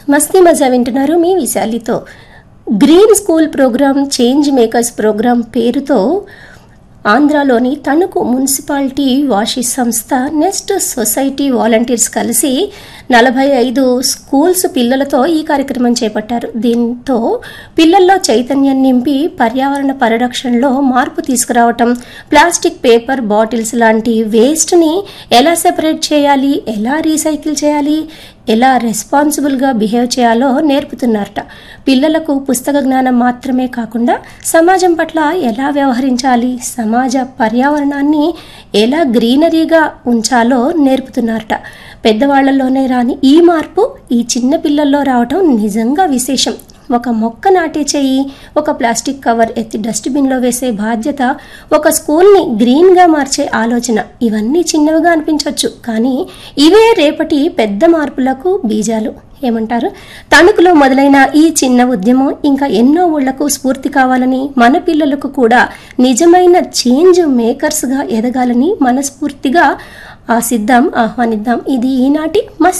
మస్తీ మజా వింటున్నారు మీ విశాలితో green school programme change makers programme పేరుతో ఆంధ్రాలోని తణుకు మున్సిపాలిటీ వాషి సంస్థ నెక్స్ట్ సొసైటీ వాలంటీర్స్ కలిసి నలభై ఐదు స్కూల్స్ పిల్లలతో ఈ కార్యక్రమం చేపట్టారు దీంతో పిల్లల్లో చైతన్యం నింపి పర్యావరణ పరిరక్షణలో మార్పు తీసుకురావటం ప్లాస్టిక్ పేపర్ బాటిల్స్ లాంటి వేస్ట్ని ఎలా సెపరేట్ చేయాలి ఎలా రీసైకిల్ చేయాలి ఎలా రెస్పాన్సిబుల్గా బిహేవ్ చేయాలో నేర్పుతున్నారట పిల్లలకు పుస్తక జ్ఞానం మాత్రమే కాకుండా సమాజం పట్ల ఎలా వ్యవహరించాలి సమాజ పర్యావరణాన్ని ఎలా గ్రీనరీగా ఉంచాలో నేర్పుతున్నారట పెద్దవాళ్లలోనే రాని ఈ మార్పు ఈ చిన్న పిల్లల్లో రావటం నిజంగా విశేషం ఒక మొక్క నాటే చెయ్యి ఒక ప్లాస్టిక్ కవర్ ఎత్తి డస్ట్బిన్లో వేసే బాధ్యత ఒక స్కూల్ని గ్రీన్గా మార్చే ఆలోచన ఇవన్నీ చిన్నవిగా అనిపించవచ్చు కానీ ఇవే రేపటి పెద్ద మార్పులకు బీజాలు ఏమంటారు తణుకులో మొదలైన ఈ చిన్న ఉద్యమం ఇంకా ఎన్నో ఊళ్లకు స్ఫూర్తి కావాలని మన పిల్లలకు కూడా నిజమైన చేంజ్ మేకర్స్గా ఎదగాలని మనస్ఫూర్తిగా ఆశిద్దాం ఆహ్వానిద్దాం ఇది ఈనాటి మస్త్